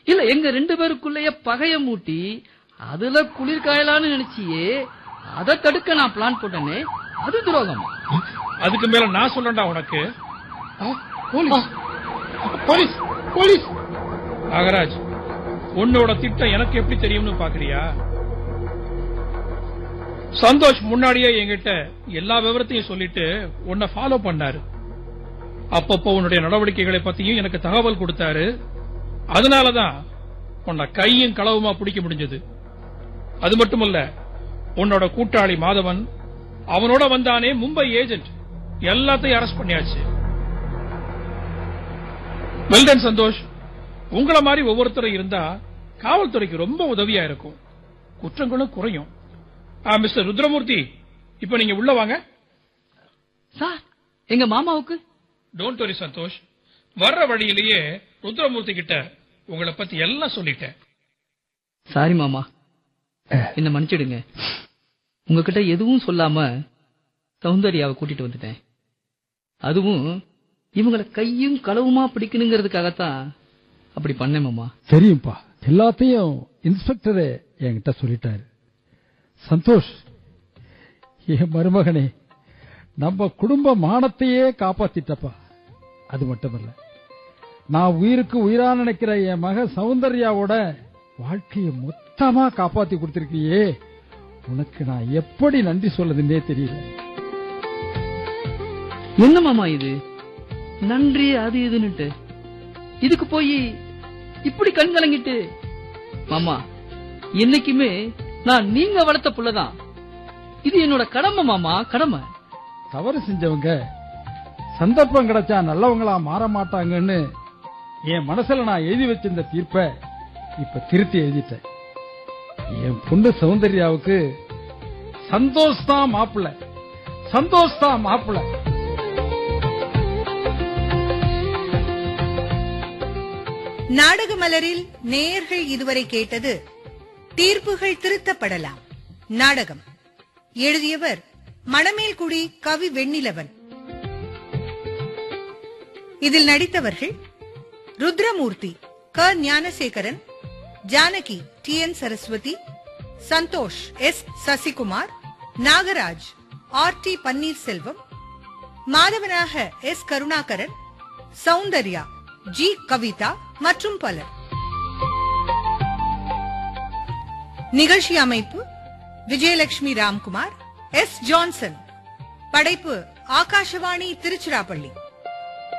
இல்ல எங்க ரெண்டு பேருக்குள்ளேயே பகைய மூட்டி அதுல குளிர் காயலான்னு நினைச்சியே அதை தடுக்க நான் பிளான் போட்டேனே அது துரோகம் அதுக்கு மேல நான் சொல்லண்டா உனக்கு போலீஸ் போலீஸ் போலீஸ் நாகராஜ் உன்னோட திட்டம் எனக்கு எப்படி தெரியும்னு பாக்குறியா சந்தோஷ் முன்னாடியே என்கிட்ட எல்லா விவரத்தையும் சொல்லிட்டு உன்னை ஃபாலோ பண்ணாரு அப்பப்போ உன்னுடைய நடவடிக்கைகளை பத்தியும் எனக்கு தகவல் கொடுத்தாரு அதனாலதான் உன்னை கையும் களவுமா பிடிக்க முடிஞ்சது அது மட்டுமல்ல உன்னோட கூட்டாளி மாதவன் அவனோட வந்தானே மும்பை ஏஜென்ட் எல்லாத்தையும் அரெஸ்ட் பண்ணியாச்சு வெல்டன் சந்தோஷ் உங்களை மாதிரி ஒவ்வொருத்தரும் இருந்தா காவல்துறைக்கு ரொம்ப உதவியா இருக்கும் குற்றங்களும் குறையும் ஆ, மிஸ்டர் ருத்ரமூர்த்தி இப்ப நீங்க உள்ள வாங்க சார் எங்க மாமாவுக்கு டோன்ட் வரி சந்தோஷ் வர்ற வழியிலேயே ருத்ரமூர்த்தி கிட்ட உங்களை பத்தி எல்லாம் சொல்லிட்டேன் சாரி மாமா என்ன மன்னிச்சிடுங்க உங்ககிட்ட எதுவும் சொல்லாம சௌந்தர்யாவை கூட்டிட்டு வந்துட்டேன் அதுவும் இவங்கள கையும் களவுமா பிடிக்கணுங்கிறதுக்காகத்தான் அப்படி பண்ணேன் மாமா தெரியும்பா எல்லாத்தையும் இன்ஸ்பெக்டரே என்கிட்ட சொல்லிட்டாரு சந்தோஷ் என் மருமகனே நம்ம குடும்ப மானத்தையே காப்பாத்திட்டப்பா அது மட்டுமல்ல நான் உயிருக்கு உயிரா நினைக்கிற என் மக சௌந்தர்யாவோட வாழ்க்கையை மொத்தமா காப்பாத்தி கொடுத்திருக்கியே உனக்கு நான் எப்படி நன்றி சொல்லதுன்னே தெரியல என்ன மாமா இது நன்றி அது இதுன்னுட்டு இதுக்கு போய் இப்படி கண் கலங்கிட்டு மாமா என்னைக்குமே நான் நீங்க வளர்த்த புள்ளதான் இது என்னோட கடமை மாமா கடமை தவறு செஞ்சவங்க சந்தர்ப்பம் கிடைச்சா நல்லவங்களா மாற மாட்டாங்கன்னு என் மனசுல நான் எழுதி வச்சிருந்த தீர்ப்பை இப்ப திருத்தி எழுதிட்டேன் என் பொண்ணு சௌந்தர்யாவுக்கு சந்தோஷ் தான் மாப்பிள்ள சந்தோஷ் தான் மாப்பிள்ள நாடக மலரில் நேயர்கள் இதுவரை கேட்டது தீர்ப்புகள் திருத்தப்படலாம் நாடகம் எழுதியவர் மணமேல்குடி கவி வெண்ணிலவன் இதில் நடித்தவர்கள் Rudramurthy K Gnanasekaran Janaki T N Saraswathi Santhosh S Sasikumar Nagaraj R T Panneerselvam மாதவனாக எஸ் கருணாகரன் சௌந்தர்யா ஜி கவிதா மற்றும் பலர் நிகழ்ச்சி அமைப்பு விஜயலட்சுமி ராம்குமார் எஸ் ஜான்சன் படைப்பு ஆகாஷவாணி திருச்சிராப்பள்ளி